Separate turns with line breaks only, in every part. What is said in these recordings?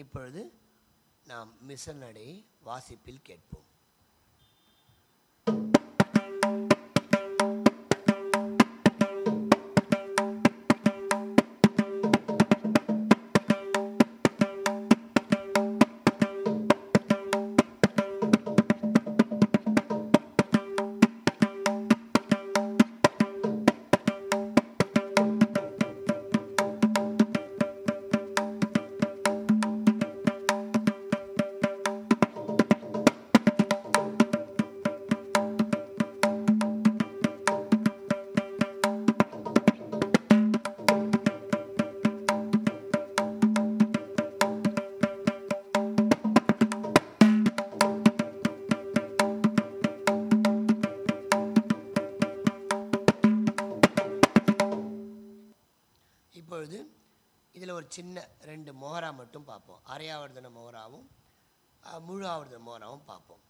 இப்பொழுது நாம் மிசல் நடையை வாசிப்பில் கேட்போம் இப்பொழுது இதில் ஒரு சின்ன ரெண்டு மோகரா மட்டும் பார்ப்போம் அரையாவர்தன மோகராவும் அஹ், முழு ஆவர்தன மோகராவும் பார்ப்போம்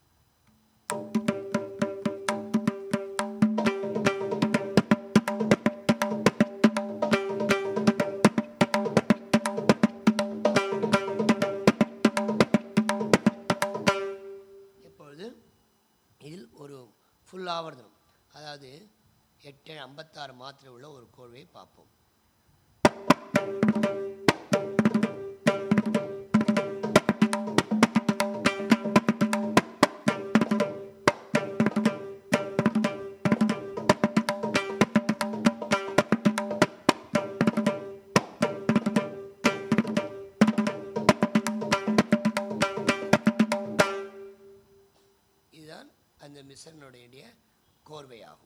இப்பொழுது இதில் ஒரு ஃபுல் ஆவர்தனம் அதாவது எட்டு ஐம்பத்தாறு மாத்திரை உள்ள ஒரு கோர்வையை பார்ப்போம் இதுதான் அந்த மிஷனுடைய கோர்வையாகும்